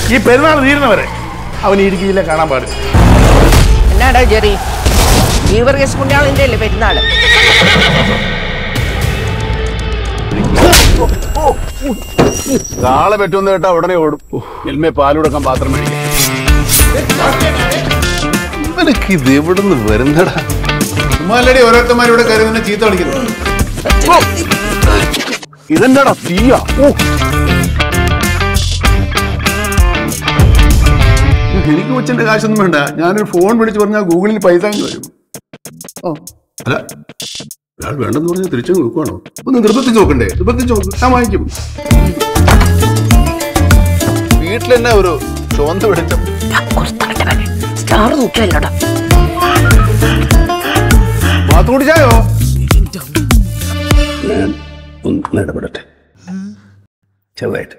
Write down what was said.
ഈ പെരുന്നാൾ തീരുന്നവരെ അവൻ ഇടുക്കിയിലെ കാണാൻ പാടില്ല എന്നാടാ ജെറി ഗീവർഗസ് പുണ്യാളിന്റെ അല്ലേ പെരുന്നാള് നാളെ പറ്റുമെന്ന് കേട്ടാ ഉടനെ ഓടും എൽമേ പാലുടക്കാൻ പാത്രം മേടിക്കാം ഇവനൊക്കെ ഇത് എവിടുന്ന് വരുന്നടാ ചുമ്മാല്ലടി ഓരോരുത്തന്മാരിവിടെ കയറി നിന്നെ ചീത്ത കളിക്കുന്നു ഇതെന്താടാ തീയ എനിക്ക് കൊച്ചിന്റെ കാശൊന്നും വേണ്ട ഞാനൊരു ഫോൺ വിളിച്ച് പറഞ്ഞാൽ ഗൂഗിളിൽ പൈസ അങ്ങ് വരും ഓ അല്ല ഒരാൾ വേണ്ടെന്ന് പറഞ്ഞാൽ തിരിച്ചു കൊടുക്കുവാണോ ഒന്ന് നിർബന്ധിച്ച് നോക്കണ്ടേ നിർബന്ധിച്ച് നോക്ക് ഞാൻ വാങ്ങിക്കും വീട്ടിൽ തന്നെ ഒരു ചോന്ത പിടിച്ച സ്റ്റാർ നോക്കിയല്ലോടാ മാത്തു കുടിച്ചായോ ഞാൻ ഒന്ന് ഇടപെടട്ടെ ചെറുതായിട്ട്